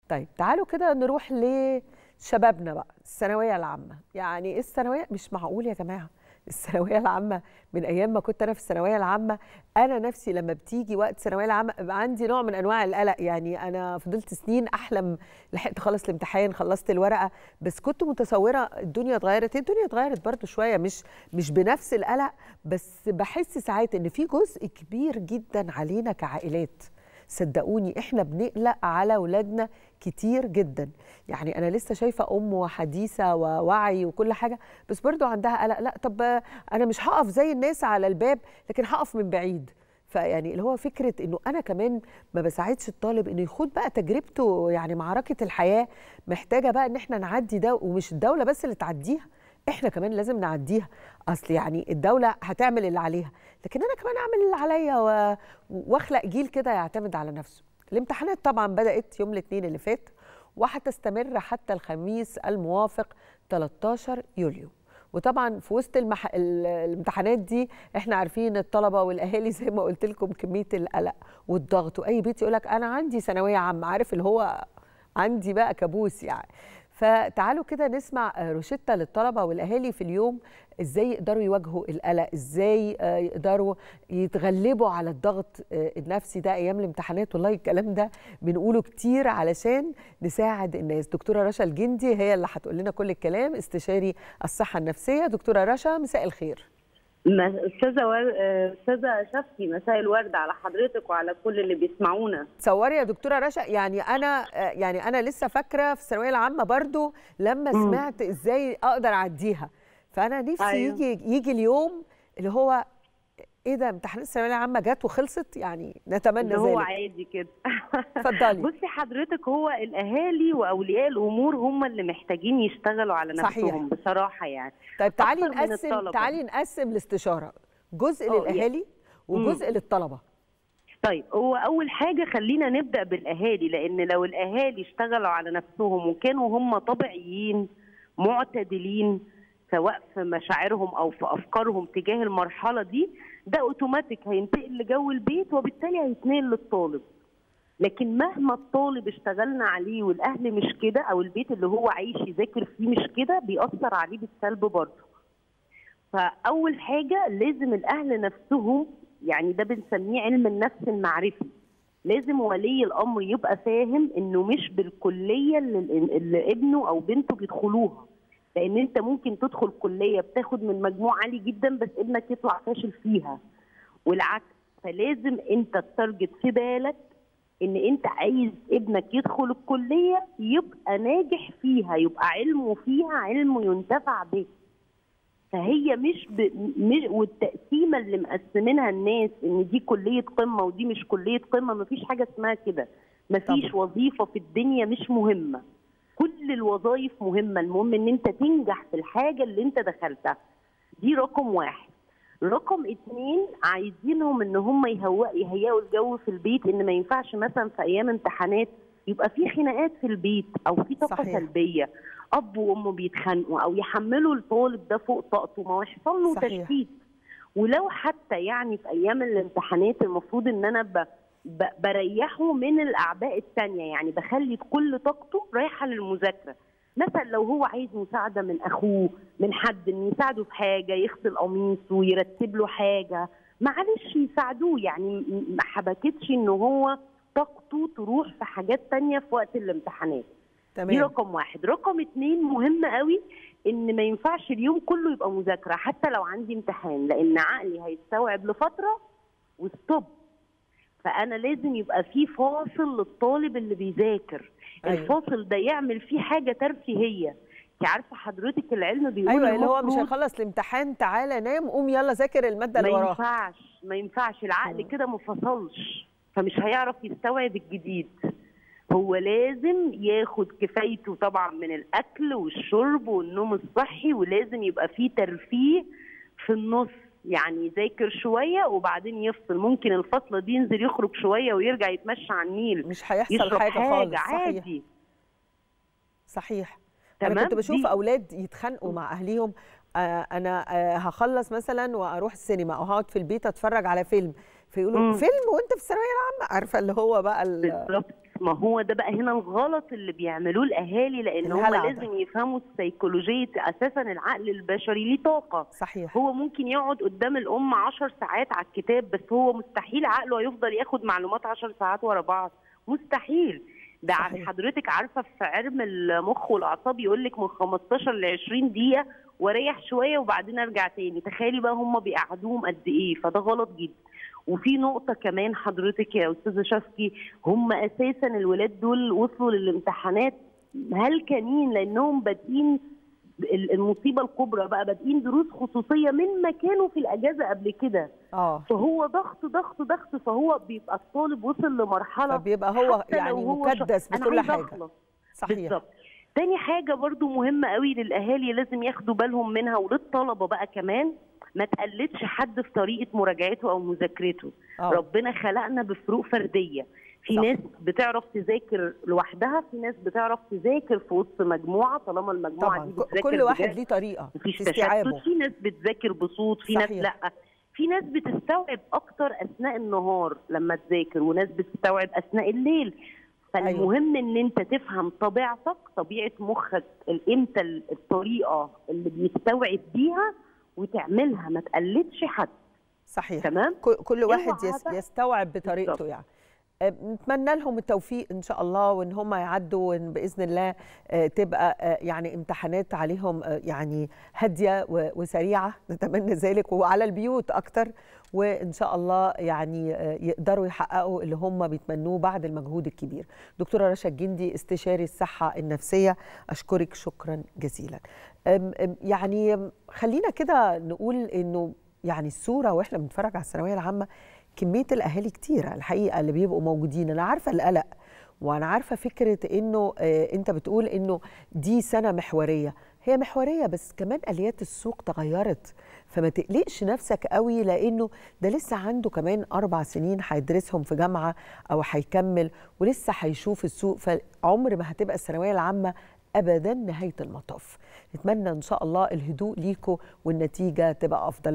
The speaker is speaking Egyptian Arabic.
طيب تعالوا كده نروح لشبابنا بقى الثانويه العامه يعني ايه الثانويه مش معقول يا جماعه الثانويه العامه من ايام ما كنت انا في الثانويه العامه انا نفسي لما بتيجي وقت الثانويه العامه بيبقى عندي نوع من انواع القلق يعني انا فضلت سنين احلم لحقت خلص الامتحان خلصت الورقه بس كنت متصوره الدنيا اتغيرت هي الدنيا اتغيرت برضو شويه مش مش بنفس القلق بس بحس ساعات ان في جزء كبير جدا علينا كعائلات صدقوني احنا بنقلق على اولادنا كتير جدا يعني انا لسه شايفه ام حديثه ووعي وكل حاجه بس برضو عندها قلق لا طب انا مش هقف زي الناس على الباب لكن هقف من بعيد فيعني اللي هو فكره انه انا كمان ما بساعدش الطالب انه يخوض بقى تجربته يعني معركه الحياه محتاجه بقى ان احنا نعدي ده ومش الدوله بس اللي تعديها احنا كمان لازم نعديها اصل يعني الدوله هتعمل اللي عليها لكن انا كمان اعمل اللي عليا و... واخلق جيل كده يعتمد على نفسه الامتحانات طبعا بدات يوم الاثنين اللي فات وهتستمر حتى الخميس الموافق 13 يوليو وطبعا في وسط المح... الامتحانات دي احنا عارفين الطلبه والاهالي زي ما قلت لكم كميه القلق والضغط واي بيت يقول لك انا عندي ثانويه عامه عارف اللي هو عندي بقى كابوس يعني فتعالوا كده نسمع روشتة للطلبة والأهالي في اليوم إزاي يقدروا يواجهوا القلق إزاي يقدروا يتغلبوا على الضغط النفسي ده أيام الامتحانات والله الكلام ده بنقوله كتير علشان نساعد الناس دكتورة رشا الجندي هي اللي هتقول لنا كل الكلام استشاري الصحة النفسية دكتورة رشا مساء الخير استاذه ور... استاذه شفتي مساء الورد على حضرتك وعلى كل اللي بيسمعونا تصوري يا دكتوره رشا يعني انا يعني انا لسه فاكره في الثانويه العامه برضو لما م. سمعت ازاي اقدر اعديها فانا نفسي أيوه. يجي يجي اليوم اللي هو ايه ده امتحانات الثانويه العامه جت وخلصت يعني نتمنى ذلك هو عادي كده اتفضلي بصي حضرتك هو الاهالي واولياء الامور هم اللي محتاجين يشتغلوا على نفسهم صحيح. بصراحه يعني طيب تعالي نقسم تعالي نقسم الاستشاره جزء للاهالي وجزء مم. للطلبه طيب هو اول حاجه خلينا نبدا بالاهالي لان لو الاهالي اشتغلوا على نفسهم وكانوا هم طبيعيين معتدلين سواء في مشاعرهم او في افكارهم تجاه المرحله دي ده اوتوماتيك هينتقل لجو البيت وبالتالي هيتنقل للطالب لكن مهما الطالب اشتغلنا عليه والاهل مش كده او البيت اللي هو عايش يذاكر فيه مش كده بيأثر عليه بالسلب برضه فاول حاجه لازم الاهل نفسهم يعني ده بنسميه علم النفس المعرفي لازم ولي الامر يبقى فاهم انه مش بالكليه اللي, اللي ابنه او بنته بيدخلوها لان انت ممكن تدخل كليه بتاخد من مجموع عالي جدا بس ابنك يطلع فاشل فيها والعكس فلازم انت التارجت في بالك ان انت عايز ابنك يدخل الكليه يبقى ناجح فيها يبقى علمه فيها علم ينتفع به فهي مش, ب... مش والتقسيمه اللي مقسمينها الناس ان دي كليه قمه ودي مش كليه قمه مفيش حاجه اسمها كده مفيش وظيفه في الدنيا مش مهمه كل الوظائف مهمه المهم ان انت تنجح في الحاجه اللي انت دخلتها دي رقم واحد رقم اتنين عايزينهم ان هم يهيئوا الجو في البيت ان ما ينفعش مثلا في ايام امتحانات يبقى في خناقات في البيت او في طاقه سلبيه اب وام بيتخانقوا او يحملوا الطالب ده فوق طاقته ما هو يحصل له تشتيت ولو حتى يعني في ايام الامتحانات المفروض ان انا ب... بريحه من الاعباء الثانيه يعني بخلي كل طاقته رايحه للمذاكره مثلا لو هو عايز مساعده من اخوه من حد ان يساعده في حاجه يغسل قميصه ويرتب له حاجه معلش يساعدوه يعني ما حبكتش ان هو طاقته تروح في حاجات تانية في وقت الامتحانات تمام. دي رقم واحد رقم اتنين مهم قوي ان ما ينفعش اليوم كله يبقى مذاكره حتى لو عندي امتحان لان عقلي هيستوعب لفتره وستوب فانا لازم يبقى في فاصل للطالب اللي بيذاكر أيوة. الفاصل ده يعمل فيه حاجه ترفيهيه انت عارفه حضرتك العلم بيقول ايوه اللي هو مش هيخلص الامتحان تعالى نام قوم يلا ذاكر الماده اللي وراها ما ينفعش ما ينفعش العقل كده ما فصلش فمش هيعرف يستوعب الجديد هو لازم ياخد كفايته طبعا من الاكل والشرب والنوم الصحي ولازم يبقى فيه ترفيه في النص يعني يذاكر شويه وبعدين يفصل ممكن الفصله دي ينزل يخرج شويه ويرجع يتمشى على النيل مش هيحصل حاجه, حاجة خالص عادي صحيح, صحيح. انا كنت بشوف دي. اولاد يتخانقوا مع اهليهم آه انا آه هخلص مثلا واروح السينما او هقعد في البيت اتفرج على فيلم فيقولوا فيلم وانت في الثانويه العامه عارفه اللي هو بقى بالظبط ما هو ده بقى هنا الغلط اللي بيعملوه الاهالي لان هم الهلع ده. لازم يفهموا السيكولوجيه اساسا العقل البشري ليه طاقه صحيح هو ممكن يقعد قدام الام 10 ساعات على الكتاب بس هو مستحيل عقله يفضل ياخد معلومات 10 ساعات ورا بعض مستحيل ده عن صحيح. حضرتك عارفه في علم المخ والاعصاب يقول لك من 15 ل 20 دقيقه واريح شويه وبعدين ارجع تاني تخيلي بقى هم بيقعدوهم قد ايه فده غلط جدا وفي نقطه كمان حضرتك يا استاذه شفقي هم اساسا الولاد دول وصلوا للامتحانات هلكانين لانهم بادئين ال- المصيبه الكبرى بقى بادئين دروس خصوصيه من ما كانوا في الاجازه قبل كده اه فهو ضغط ضغط ضغط فهو بيبقى الطالب وصل لمرحله فبيبقى هو حتى لو يعني هو ش- مكدس أنا بكل عايزة حاجه أخلص. صحيح بالظبط تاني حاجة برضو مهمة قوي للأهالي لازم ياخدوا بالهم منها وللطلبة بقى كمان ما تقلدش حد في طريقة مراجعته أو مذاكرته آه. ربنا خلقنا بفروق فردية في صح. ناس بتعرف تذاكر لوحدها في ناس بتعرف تذاكر في وسط مجموعة طالما المجموعة طبعا دي ك- بتذاكر كل واحد بجد. ليه طريقه مفيش في تشتت استيعابه في ناس بتذاكر بصوت في ناس صحيح. لا في ناس بتستوعب اكتر اثناء النهار لما تذاكر وناس بتستوعب اثناء الليل فالمهم ان انت تفهم طبيعتك طبيعه مخك امتى الطريقه اللي بيستوعب بيها وتعملها ما تقلدش حد صحيح تمام ك- كل واحد اوعى يس- بقى. يستوعب بطريقته بالظبط. يعني آه، نتمنى لهم التوفيق ان شاء الله وان هم يعدوا وان باذن الله آه، تبقى آه، يعني امتحانات عليهم آه، يعني هاديه و- وسريعه نتمنى ذلك وعلى البيوت اكتر وان شاء الله يعني آه، يقدروا يحققوا اللي هم بيتمنوه بعد المجهود الكبير دكتوره رشا الجندي استشاري الصحه النفسيه اشكرك شكرا جزيلا أم- أم، يعني أم، خلينا كده نقول انه يعني الصوره واحنا بنتفرج على الثانويه العامه كميه الاهالي كتيره الحقيقه اللي بيبقوا موجودين انا عارفه القلق وانا عارفه فكره انه آه انت بتقول انه دي سنه محوريه هي محوريه بس كمان اليات السوق تغيرت فما تقلقش نفسك قوي لانه ده لسه عنده كمان اربع سنين هيدرسهم في جامعه او هيكمل ولسه هيشوف السوق فعمر ما هتبقى الثانويه العامه ابدا نهايه المطاف نتمنى ان شاء الله الهدوء ليكوا والنتيجه تبقى افضل